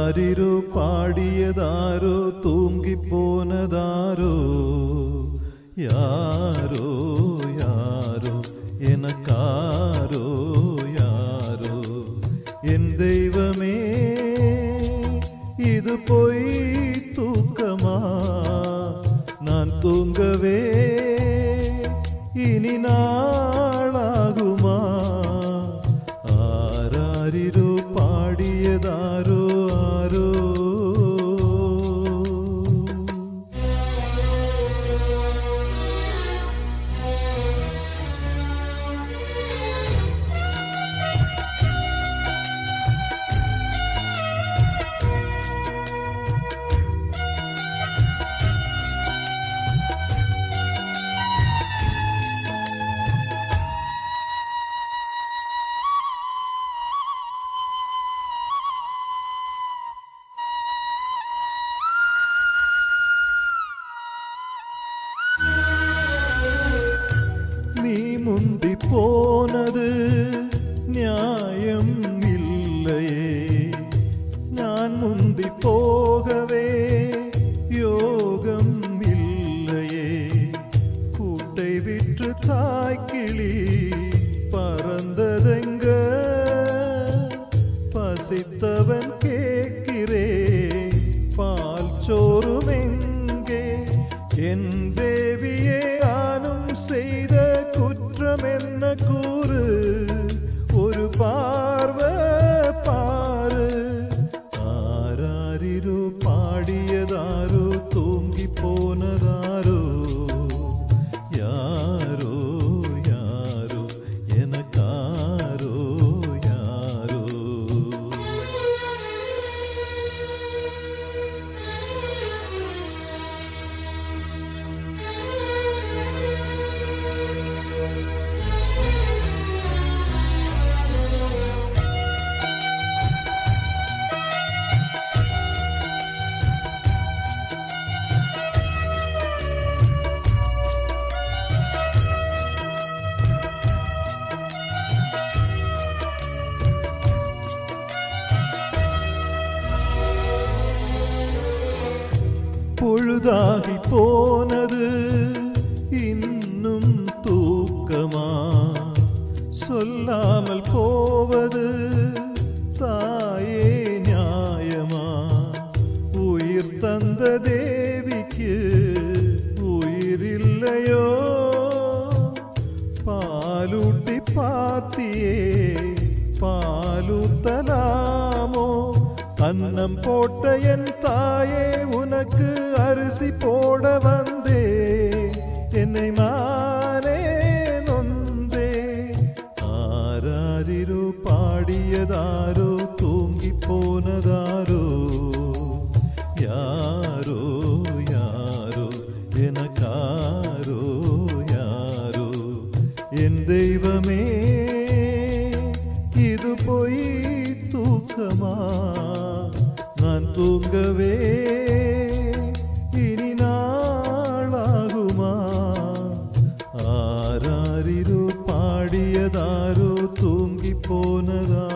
ஆராரிரோ பாடியதாரோ தூங்கி போனதாரோ யாரோ யாரோ எனக்காரோ யாரோ என் தெய்வமே இது பொய் தூக்கமா நான் தூங்கவே இனி நாளாகுமா ஆராரிரோ பாடியதாரோ ஆரோ நீ முந்தி போனது நியாயம் இல்லையே நான் முந்தி போகவே யோகம் இல்லையே கூட்டை விற்று தாய்க்கிளி பறந்ததெங்க பசித்தவன் கேட்கிறே பால் சோறும் எங்கே என் தேவியே ஆனும் செய்த குற்றம் என்ன கூறு ஒரு பார்வை பாரு ஆராரிரோ பாடியதாரோ தூங்கி போனதாரோ யாரோ யாரோ எனக்காரோ யாரோ பொழுதாகி போனது இன்னும் தூக்கமா சொல்லாமல் போவது தாயே நியாயமா உயிர் தந்த தேவிக்கு உயிர் இல்லையோ பாலூட்டி பாத்தியே பாலூத்தலாமோ அன்னம் போட்ட என் தாயே உனக்கு அரிசி போட வந்தே என்னை மானே நொந்தே ஆராரிரோ பாடியதாரோ தூங்கி போனதாரோ யாரோ யாரோ எனக்காரோ யாரோ என் தெய்வமே இது பொய் தூக்கமா நான் தூங்கவே இனி நாளாகுமா ஆராரிரோ பாடியதாரோ தூங்கி போனதா